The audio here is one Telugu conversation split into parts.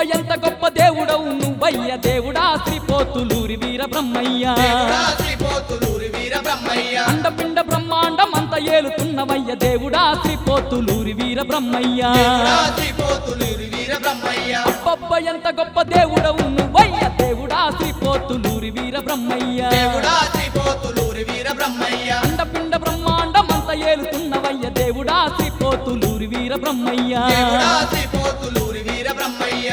ఎంత గొప్ప దేవుడవు నువ్వయ్య దేవుడా శ్రీపోతులూరి వీర బ్రహ్మయ్య దేవుడా శ్రీపోతులూరి వీర బ్రహ్మయ్య అండపిండ బ్రహ్మాండం అంత ఏలుతున్నవయ్య దేవుడా శ్రీపోతులూరి వీర బ్రహ్మయ్య దేవుడా శ్రీపోతులూరి వీర బ్రహ్మయ్య అబ్బబ్బ ఎంత గొప్ప దేవుడవు నువ్వయ్య దేవుడా శ్రీపోతులూరి వీర బ్రహ్మయ్య దేవుడా శ్రీపోతులూరి వీర బ్రహ్మయ్య అండపిండ బ్రహ్మాండం అంత ఏలుతున్నవయ్య దేవుడా శ్రీపోతులూరి వీర బ్రహ్మయ్య దేవుడా శ్రీపోతులూరి వీర బ్రహ్మయ్య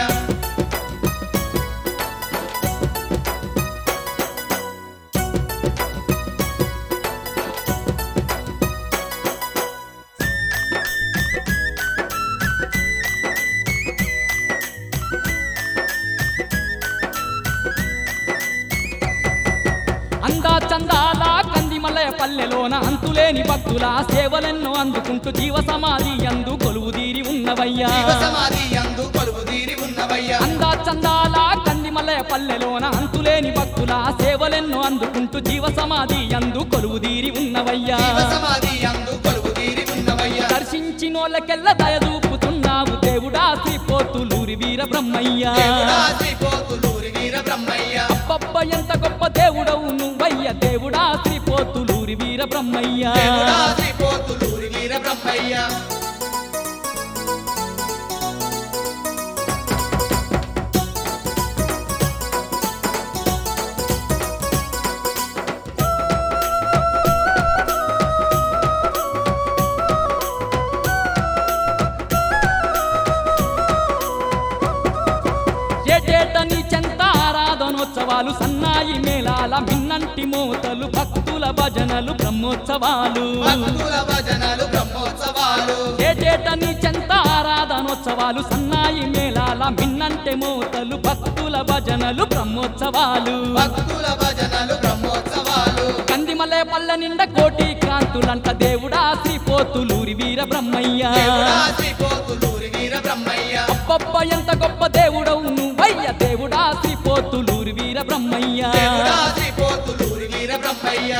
అందా చందాల కందిమలయ పల్లెలోన అంతులేని భక్తుల సేవలెన్నో అందుకుంటూ జీవ సమాధి అందు కొలువుదీరి ఉన్నవయ్యా శివ సమాధి యందు కొలువు తీరి ఉన్నవయ్య అందా చందాల కందిమలయ పల్లెలోన అంతులేని భక్తుల సేవలెన్నో అందుకుంటూ జీవ సమాధి అందు కొలువుదీరి ఉన్నవయ్యా శివ సమాధి యందు కొలువు తీరి ఉన్నవయ్య దర్శించినోళ్ళకెల్ల దయదూపుతున్నావు దేవుడా శ్రీపోతులూరి వీర బ్రహ్మయ్యా దేవుడా శ్రీపోతులూరి వీర బ్రహ్మయ్య అబ్బబ్బ ఎంత గొప్ప దేవుడవు నువ్వయ్య దేవుడా శ్రీపోతులూరి వీర బ్రహ్మయ్యా దేవుడా శ్రీపోతులూరి వీర బ్రహ్మయ్య ఏటేటని చెంత ఆరాధనోత్సవాలు సన్నాయి మేళాల మిన్నంటి మోతలు భక్తుల భజనలు బ్రహ్మోత్సవాలు భక్తుల భజనలు బ్రహ్మోత్సవాలు ఏటేటని చెంత ఆరాధనోత్సవాలు సన్నాయి మేళాల మిన్నంటి మోతలు భక్తుల భజనలు బ్రహ్మోత్సవాలు భక్తుల భజనలు బ్రహ్మోత్సవాలు కందిమలే పల్ల నిండా కోటి కాంతులంట దేవుడా శ్రీపోతులూరి వీర బ్రహ్మయ్య దేవుడా శ్రీపోతులూరి వీర బ్రహ్మయ్య అబ్బబ్బ ఎంత గొప్ప దేవుడవు నువ్వయ్య దేవుడా శ్రీపోతులూరి వీర బ్రహ్మయ్య దేవుడా శ్రీపోతులూరి వీర బ్రహ్మయ్య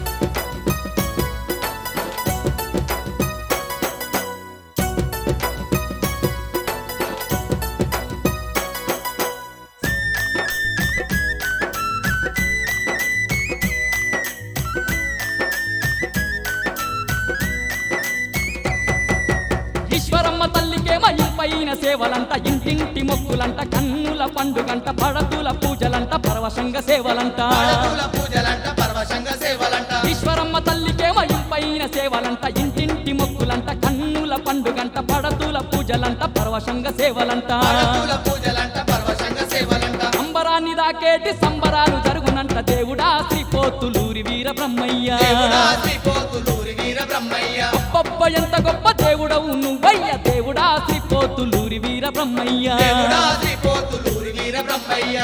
ఈశ్వరమ్మ తల్లికేమో ఇంపైన సేవలంట ఇంటింటి మొక్కులంట కన్నుల పండుగంట పడతుల పూజలంట పరవశంగ సేవలంట పడతుల పూజలంట పరవశంగ సేవలంట ఈశ్వరమ్మ తల్లికేమో ఇంపైన సేవలంట ఇంటింటి మొక్కులంట కన్నుల పండుగంట పడతుల పూజలంట పరవశంగ సేవలంట పడతుల పూజలంట పరవశంగ సేవలంట అంబరాన్ని దాకేటి సంబరాలు జరుగునంట దేవుడా శ్రీపోతులూరి వీర బ్రహ్మయ్య దేవుడా శ్రీపోతులూరి వీర బ్రహ్మయ్య అబ్బబ్బ ఎంత గొప్ప దేవుడవు నువ్వయ్య దేవుడా శ్రీపోతులూరి వీర బ్రహ్మయ్య దేవుడా శ్రీపోతులూరి వీర బ్రహ్మయ్య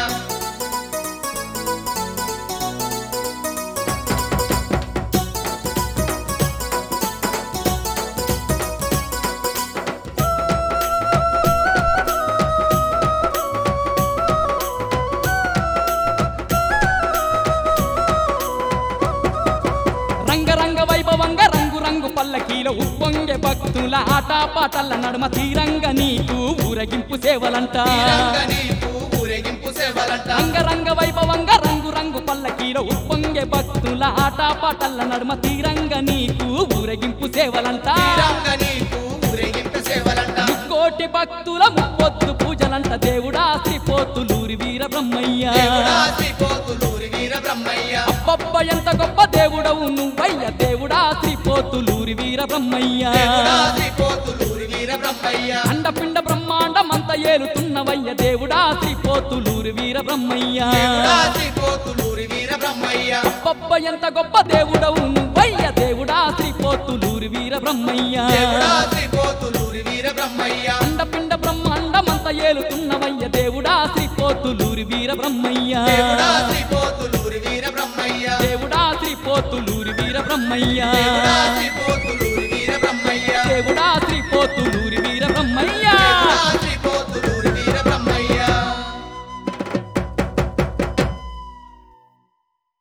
రంగరంగ వైభవంగా రంగు రంగు పల్లకీలో ఉప్పొంగే భక్తుల ఆటపాటల నడుమ తీరంగ నీకు ఊరగింపు సేవలంట తీరంగ నీకు ఊరేగింపు సేవలంట రంగరంగ వైభవంగా రంగు రంగు పల్లకీలో ఉప్పొంగే భక్తుల ఆటపాటల నడుమ తీరంగ నీకు ఊరగింపు సేవలంట తీరంగ నీకు ఊరేగింపు సేవలంట కోటి భక్తుల ముప్పొద్దు పూజలంట దేవుడా శ్రీపోతులూరి వీర బ్రహ్మయ్య దేవుడా శ్రీపోతులూరి వీర బ్రహ్మయ్య అబ్బబ్బ ఎంత గొప్ప దేవుడవు నువ్వయ్య దేవుడా శ్రీపోతులూరి వీర బ్రహ్మయ్య దేవుడా శ్రీపోతులూరి వీర బ్రహ్మయ్య అండపిండ బ్రహ్మాండం అంత ఏలుతున్నవయ్య దేవుడా శ్రీపోతులూరి వీర బ్రహ్మయ్య దేవుడా శ్రీపోతులూరి వీర బ్రహ్మయ్య అబ్బబ్బ ఎంత గొప్ప దేవుడవు నువ్వయ్య దేవుడా శ్రీపోతులూరి వీర బ్రహ్మయ్య దేవుడా శ్రీపోతులూరి వీర బ్రహ్మయ్య అండపిండ బ్రహ్మాండం అంత ఏలుతున్నవయ్య దేవుడా శ్రీపోతులూరి వీర బ్రహ్మయ్య దేవుడా శ్రీపోతులూరి వీర బ్రహ్మయ్య దేవుడా శ్రీపోతులూరి వీర బ్రహ్మయ్య దేవుడా శ్రీపోతులూరి వీర బ్రహ్మయ్య దేవుడా శ్రీపోతులూరి